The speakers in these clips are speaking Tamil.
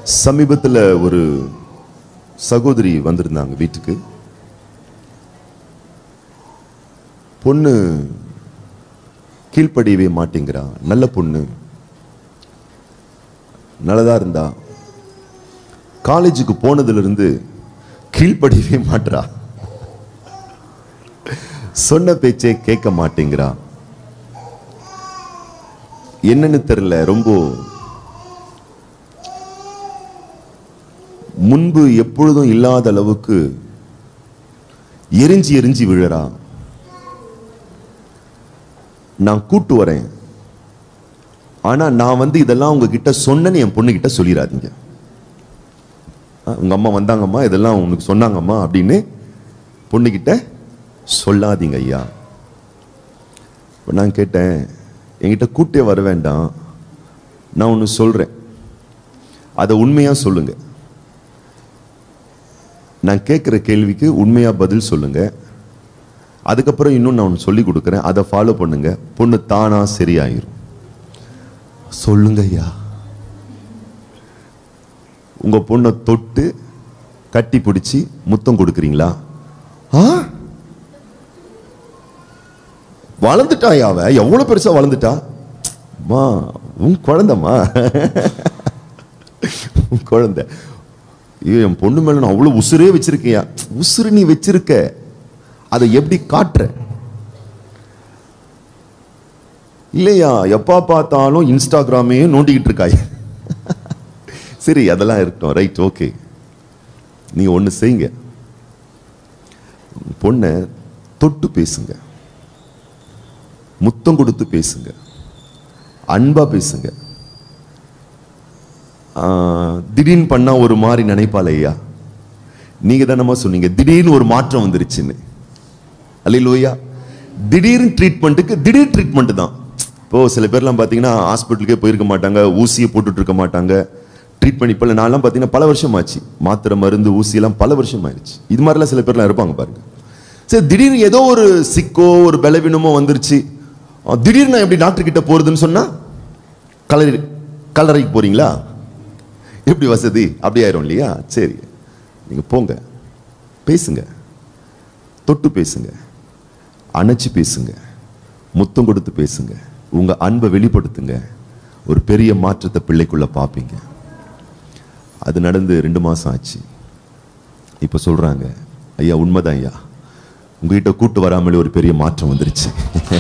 சமீபத்தில் ஒரு சகோதரி வந்திருந்தாங்க வீட்டுக்கு பொண்ணு கீழ்ப்படியவே மாட்டேங்கிறா நல்ல பொண்ணு நல்லதா இருந்தா காலேஜுக்கு போனதுல இருந்து கீழ்ப்படியவே மாட்றா சொன்ன பேச்சே கேட்க மாட்டேங்கிறா என்னன்னு தெரியல ரொம்ப முன்பு எப்பொழுதும் இல்லாத அளவுக்கு எரிஞ்சு எரிஞ்சு விழறா நான் கூட்டு வரேன் ஆனா நான் வந்து இதெல்லாம் உங்ககிட்ட சொன்னேன்னு என் பொண்ணு கிட்ட சொல்லிடாதீங்க ஆ, உங்க அம்மா வந்தாங்கம்மா இதெல்லாம் உனக்கு சொன்னாங்கம்மா அப்படின்னு பொண்ணுகிட்ட சொல்லாதீங்க ஐயா இப்ப நான் கேட்டேன் என்கிட்ட கூட்டே வர வேண்டாம் நான் ஒன்று சொல்றேன் அதை உண்மையா சொல்லுங்க நான் கேட்குற கேள்விக்கு உண்மையா பதில் சொல்லுங்க அதுக்கப்புறம் இன்னும் நான் ஒன்று சொல்லி கொடுக்குறேன் அதை ஃபாலோ பண்ணுங்க பொண்ணு தானா சரியாயிரும் சொல்லுங்க ஐயா உங்க பொண்ணை தொட்டு கட்டி பிடிச்சி முத்தம் கொடுக்குறீங்களா ஆ வளர்ந்துட்டாயா அவ எவ்வளவு பெருசா வளர்ந்துட்டா மா உன் குழந்தைம்மா உன் குழந்தை ஐயோ என் பொண்ணு மேல நான் அவ்வளவு உசுரே வச்சிருக்கியா உசுறு நீ வச்சிருக்க அதை எப்படி காட்டுற இல்லையா எப்பா பார்த்தாலும் இன்ஸ்டாகிராமே நோண்டிக்கிட்டு இருக்காய் சரி அதெல்லாம் இருக்கட்டும் ரைட் ஓகே நீ ஒன்று செய்யுங்க பொண்ணை தொட்டு பேசுங்க முத்தம் கொடுத்து பேசுங்க அன்பா பேசுங்க ஆ, திடீர்னு பண்ணா ஒரு மாதிரி நினைப்பாள் ஐயா நீங்க தானமா சொன்னீங்க திடீர்னு ஒரு மாற்றம் வந்துருச்சுன்னு அல்லையா திடீர்னு ட்ரீட்மெண்ட்டுக்கு திடீர் ட்ரீட்மெண்ட் தான் இப்போ சில பேர்லாம் பார்த்தீங்கன்னா ஹாஸ்பிட்டலுக்கே போயிருக்க மாட்டாங்க ஊசியை போட்டுட்டு இருக்க மாட்டாங்க ட்ரீட்மெண்ட் இப்போ நான்லாம் பார்த்தீங்கன்னா பல வருஷம் ஆச்சு மாத்திரை மருந்து ஊசியெல்லாம் பல வருஷம் ஆயிடுச்சு இது மாதிரிலாம் சில பேர்லாம் இருப்பாங்க பாருங்க சரி திடீர்னு ஏதோ ஒரு சிக்கோ ஒரு பலவீனமோ வந்துருச்சு அஹ் திடீர்னு நான் எப்படி டாக்டர் கிட்ட போறதுன்னு சொன்னா கலரி கல்லறைக்கு போறீங்களா எப்படி வசதி அப்படி ஆயிரும் இல்லையா சரி நீங்க போங்க பேசுங்க தொட்டு பேசுங்க அணைச்சு பேசுங்க முத்தம் கொடுத்து பேசுங்க உங்க அன்பை வெளிப்படுத்துங்க ஒரு பெரிய மாற்றத்தை பிள்ளைக்குள்ள பார்ப்பீங்க அது நடந்து ரெண்டு மாசம் ஆச்சு இப்ப சொல்றாங்க ஐயா உண்மைதான் ஐயா உங்ககிட்ட கூட்டு வராமலே ஒரு பெரிய மாற்றம் வந்துருச்சு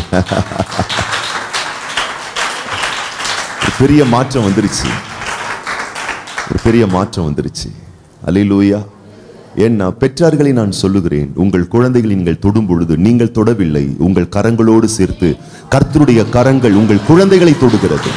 ஒரு பெரிய மாற்றம் வந்துருச்சு ஒரு பெரிய மாற்றம் வந்துருச்சு அல்லேலூயா ஏன்னா பெற்றார்களை நான் சொல்லுகிறேன் உங்கள் குழந்தைகளை நீங்கள் தொடும் பொழுது நீங்கள் தொடவில்லை உங்கள் கரங்களோடு சேர்த்து கர்த்தருடைய கரங்கள் உங்கள் குழந்தைகளை தொடுகிறது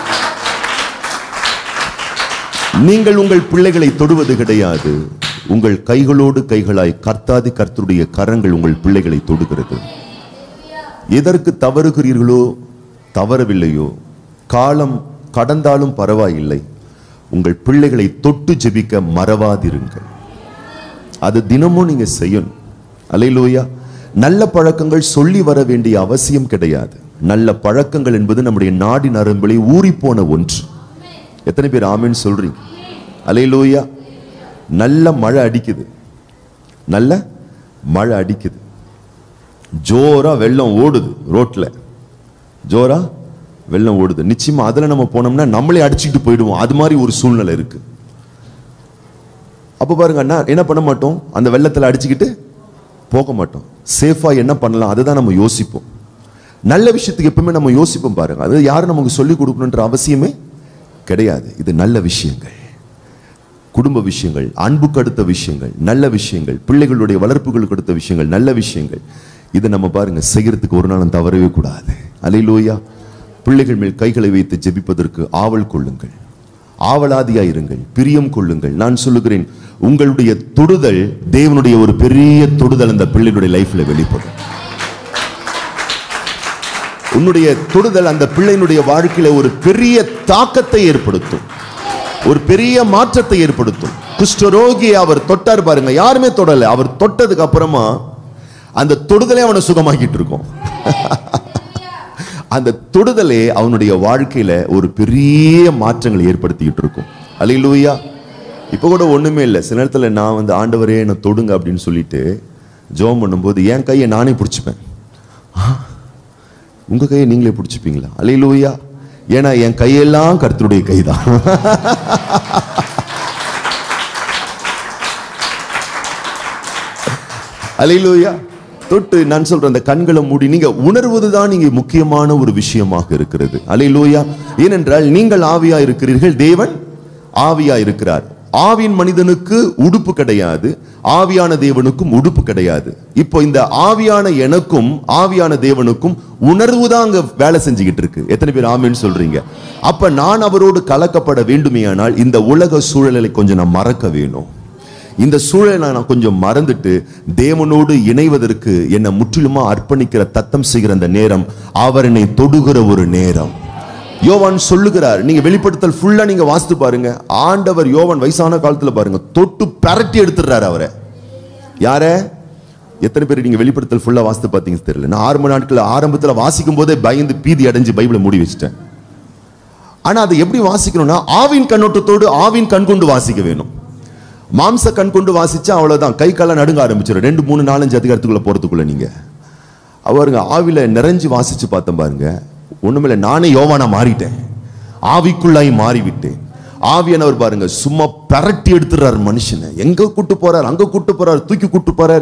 நீங்கள் உங்கள் பிள்ளைகளை தொடுவது கிடையாது உங்கள் கைகளோடு கைகளாய் கர்த்தாதி கர்த்தருடைய கரங்கள் உங்கள் பிள்ளைகளை தொடுகிறது எதற்கு தவறுகிறீர்களோ தவறவில்லையோ காலம் கடந்தாலும் பரவாயில்லை உங்கள் பிள்ளைகளை தொட்டு ஜெபிக்க மறவாதிருங்கள் அது தினமும் நீங்க செய்யணும் அலையிலோயா நல்ல பழக்கங்கள் சொல்லி வர வேண்டிய அவசியம் கிடையாது நல்ல பழக்கங்கள் என்பது நம்முடைய நாடி நரம்பிலே ஊறிப்போன ஒன்று எத்தனை பேர் ஆமென்னு சொல்றீங்க அலையிலோயா நல்ல மழை அடிக்குது நல்ல மழை அடிக்குது ஜோரா வெள்ளம் ஓடுது ரோட்ல ஜோரா வெள்ளம் ஓடுது நிச்சயமா அதுல நம்ம போனோம்னா நம்மளே அடிச்சுக்கிட்டு போயிடுவோம் அது மாதிரி ஒரு சூழ்நிலை இருக்கு அப்ப பாருங்க அண்ணா என்ன பண்ண மாட்டோம் அந்த வெள்ளத்துல அடிச்சுக்கிட்டு போக மாட்டோம் சேஃபா என்ன பண்ணலாம் அதை தான் நம்ம யோசிப்போம் நல்ல விஷயத்துக்கு எப்பவுமே நம்ம யோசிப்போம் பாருங்க அது யாரும் நமக்கு சொல்லிக் கொடுக்கணுன்ற அவசியமே கிடையாது இது நல்ல விஷயங்கள் குடும்ப விஷயங்கள் அன்புக்கு அடுத்த விஷயங்கள் நல்ல விஷயங்கள் பிள்ளைகளுடைய வளர்ப்புகளுக்கு அடுத்த விஷயங்கள் நல்ல விஷயங்கள் இதை நம்ம பாருங்க செய்யறதுக்கு ஒரு நாளும் தவறவே கூடாது அலையிலோயா பிள்ளைகள் மேல் கைகளை வைத்து ஜெபிப்பதற்கு ஆவல் கொள்ளுங்கள் ஆவலாதியா இருங்கள் பிரியம் கொள்ளுங்கள் நான் சொல்லுகிறேன் உங்களுடைய தொடுதல் தேவனுடைய ஒரு பெரிய தொடுதல் அந்த பிள்ளைகளுடைய லைஃப்ல வெளிப்படும் உன்னுடைய தொடுதல் அந்த பிள்ளையினுடைய வாழ்க்கையில ஒரு பெரிய தாக்கத்தை ஏற்படுத்தும் ஒரு பெரிய மாற்றத்தை ஏற்படுத்தும் குஷ்டரோகியை அவர் தொட்டார் பாருங்க யாருமே தொடல அவர் தொட்டதுக்கு அப்புறமா அந்த தொடுதலே அவனை சுகமாக்கிட்டு இருக்கும் அந்த தொடுதலே அவனுடைய வாழ்க்கையில ஒரு பெரிய மாற்றங்களை ஏற்படுத்திக்கிட்டு இருக்கும் அல்லேலூயா இப்போ கூட ஒண்ணுமே இல்லை சில நேரத்தில் நான் வந்து ஆண்டவரே என்னை தொடுங்க அப்படின்னு சொல்லிட்டு ஜெபம் பண்ணும்போது என் கையை நானே பிடிச்சிப்பேன் ஆ, உங்க கையை நீங்களே பிடிச்சிப்பீங்களா அலையிலூயா ஏன்னா என் கையெல்லாம் கர்த்தருடைய கைதான் அலையிலூயா தொட்டு நான் சொல்றேன் அந்த கண்களை மூடி நீங்க உணர்வதுதான் நீங்க முக்கியமான ஒரு விஷயமாக இருக்கிறது அலையிலூயா ஏனென்றால் நீங்கள் ஆவியா இருக்கிறீர்கள் தேவன் ஆவியா இருக்கிறார் ஆவியின் மனிதனுக்கு உடுப்பு கிடையாது ஆவியான தேவனுக்கும் உடுப்பு கிடையாது இப்போ இந்த ஆவியான எனக்கும் ஆவியான தேவனுக்கும் உணர்வு தான் அங்க வேலை செஞ்சுக்கிட்டு இருக்கு எத்தனை பேர் ஆமின்னு சொல்றீங்க அப்ப நான் அவரோடு கலக்கப்பட வேண்டுமேயானால் இந்த உலக சூழலை கொஞ்சம் நான் மறக்க வேணும் இந்த சூழலை நான் கொஞ்சம் மறந்துட்டு தேவனோடு இணைவதற்கு என்னை முற்றிலுமா அர்ப்பணிக்கிற தத்தம் செய்கிற அந்த நேரம் அவர் என்னை தொடுகிற ஒரு நேரம் யோவான் சொல்லுகிறார் நீங்க வெளிப்படுத்தல் ஃபுல்லா நீங்க வாசித்து பாருங்க ஆண்டவர் யோவான் வயசான காலத்துல பாருங்க தொட்டு பரட்டி எடுத்துடுறாரு அவரை யார எத்தனை பேர் நீங்க வெளிப்படுத்தல் ஃபுல்லா வாசித்து பார்த்தீங்க தெரியல நான் ஆரம்ப நாட்கள் ஆரம்பத்துல வாசிக்கும் போதே பயந்து பீதி அடைஞ்சு பைபிளை மூடி வச்சிட்டேன் ஆனா அதை எப்படி வாசிக்கணும்னா ஆவின் கண்ணோட்டத்தோடு ஆவின் கண் கொண்டு வாசிக்க வேணும் மாம்ச கண் கொண்டு வாசிச்சா அவ்வளவுதான் கை காலம் நடுங்க ஆரம்பிச்சிடும் ரெண்டு மூணு நாலஞ்சு அதிகாரத்துக்குள்ள போறதுக்குள்ள நீங்க அவருங்க ஆவில நிறைஞ்சு வாசிச்சு பார்த்தேன் பாருங்க ஒண்ணுமில்ல நானே யோவானா மாறிட்டேன் ஆவிக்குள்ளாய் மாறிவிட்டேன் ஆவியானவர் பாருங்க சும்மா பரட்டி எடுத்துறாரு மனுஷனை எங்க கூட்டு போறாரு அங்க கூட்டு போறாரு தூக்கி கூட்டு போறாரு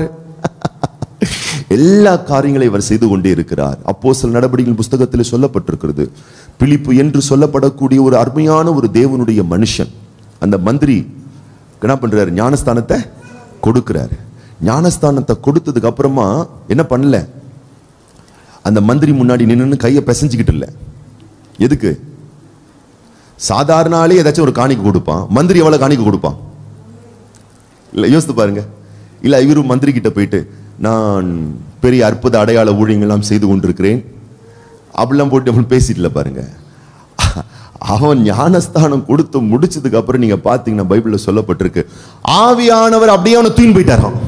எல்லா காரியங்களையும் இவர் செய்து கொண்டே இருக்கிறார் அப்போ சில நடவடிக்கைகள் புஸ்தகத்தில் சொல்லப்பட்டிருக்கிறது பிலிப்பு என்று சொல்லப்படக்கூடிய ஒரு அருமையான ஒரு தேவனுடைய மனுஷன் அந்த மந்திரி என்ன பண்றாரு ஞானஸ்தானத்தை கொடுக்கிறாரு ஞானஸ்தானத்தை கொடுத்ததுக்கு அப்புறமா என்ன பண்ணல அந்த மந்திரி முன்னாடி நின்னு கையை பிசைஞ்சுக்கிட்டு இல்ல எதுக்கு சாதாரண ஆளே ஏதாச்சும் ஒரு காணிக்கை கொடுப்பான் மந்திரி எவ்வளவு காணிக்கை கொடுப்பான் இல்ல யோசித்து பாருங்க இல்ல இவரு மந்திரி கிட்ட போயிட்டு நான் பெரிய அற்புத அடையாள ஊழியங்கள்லாம் செய்து கொண்டிருக்கிறேன் அப்படிலாம் போட்டு அவன் பேசிட்டுல பாருங்க அவன் ஞானஸ்தானம் கொடுத்து முடிச்சதுக்கு அப்புறம் நீங்க பாத்தீங்கன்னா பைபிள்ல சொல்லப்பட்டிருக்கு ஆவியானவர் அப்படியே அவனை தூயின் போயிட்டாராம்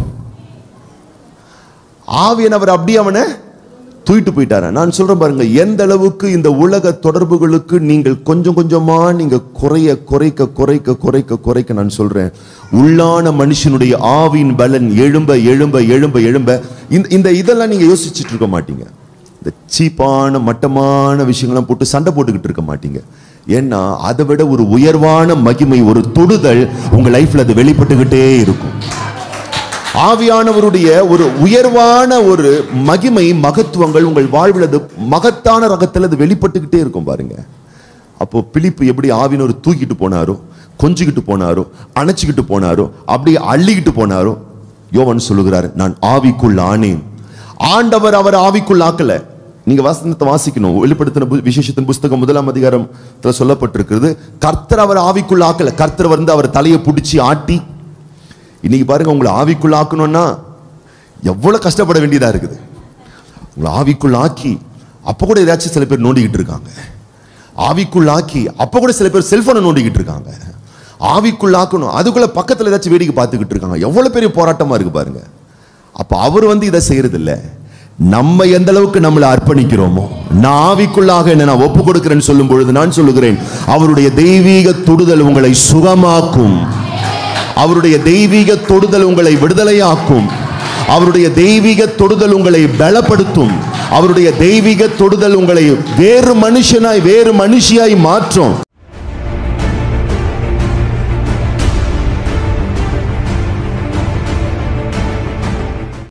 ஆவியானவர் அப்படியே அவனை தூக்கிட்டு போயிட்டாரா நான் சொல்றேன் பாருங்க எந்த அளவுக்கு இந்த உலக தொடர்புகளுக்கு நீங்கள் கொஞ்சம் கொஞ்சமா நீங்க குறைய குறைக்க குறைக்க குறைக்க குறைக்க நான் சொல்றேன் உள்ளான மனுஷனுடைய ஆவின் பலன் எழும்ப எழும்ப எழும்ப எழும்ப இந்த இந்த இதெல்லாம் நீங்க யோசிச்சுட்டு இருக்க மாட்டீங்க இந்த சீப்பான மட்டமான விஷயங்கள்லாம் போட்டு சண்டை போட்டுக்கிட்டு இருக்க மாட்டீங்க ஏன்னா அதை விட ஒரு உயர்வான மகிமை ஒரு தொடுதல் உங்க லைஃப்ல அது வெளிப்பட்டுக்கிட்டே இருக்கும் ஆவியானவருடைய ஒரு உயர்வான ஒரு மகிமை மகத்துவங்கள் உங்கள் வாழ்வில் அது மகத்தான ரகத்தில் அது வெளிப்பட்டுக்கிட்டே இருக்கும் பாருங்க அப்போ பிலிப்பு எப்படி ஆவினவர் தூக்கிட்டு போனாரோ கொஞ்சிக்கிட்டு போனாரோ அணைச்சிக்கிட்டு போனாரோ அப்படியே அள்ளிக்கிட்டு போனாரோ யோவன் சொல்லுகிறார் நான் ஆவிக்குள் ஆனேன் ஆண்டவர் அவர் ஆவிக்குள் ஆக்கல நீங்க வசனத்தை வாசிக்கணும் வெளிப்படுத்தின பு- விசேஷத்தின் புஸ்தகம் முதலாம் அதிகாரத்துல சொல்லப்பட்டிருக்கிறது கர்த்தர் அவர் ஆவிக்குள் ஆக்கல கர்த்தர் வந்து அவர் தலையை பிடிச்சி ஆட்டி இன்னைக்கு பாருங்க உங்களை ஆவிக்குள் ஆக்கணும்னா எவ்வளவு கஷ்டப்பட வேண்டியதா இருக்குது உங்களை ஆவிக்குள் ஆக்கி அப்ப கூட ஏதாச்சும் சில பேர் நோண்டிக்கிட்டு இருக்காங்க ஆவிக்குள் ஆக்கி அப்ப கூட சில பேர் செல்போனை நோண்டிக்கிட்டு இருக்காங்க ஆவிக்குள் ஆக்கணும் அதுக்குள்ள பக்கத்துல ஏதாச்சும் வேடிக்கை பார்த்துக்கிட்டு இருக்காங்க எவ்வளவு பெரிய போராட்டமா இருக்கு பாருங்க அப்ப அவர் வந்து இதை செய்யறது இல்ல நம்ம எந்த அளவுக்கு நம்மளை அர்ப்பணிக்கிறோமோ நான் ஆவிக்குள்ளாக என்ன நான் ஒப்பு கொடுக்கிறேன்னு சொல்லும் பொழுது நான் சொல்லுகிறேன் அவருடைய தெய்வீக தொடுதல் உங்களை சுகமாக்கும் அவருடைய தெய்வீக தொடுதல் உங்களை விடுதலையாக்கும் அவருடைய தெய்வீக தொடுதல் உங்களை பலப்படுத்தும் அவருடைய தெய்வீக தொடுதல் உங்களை வேறு மனுஷனாய் வேறு மனுஷியாய் மாற்றும்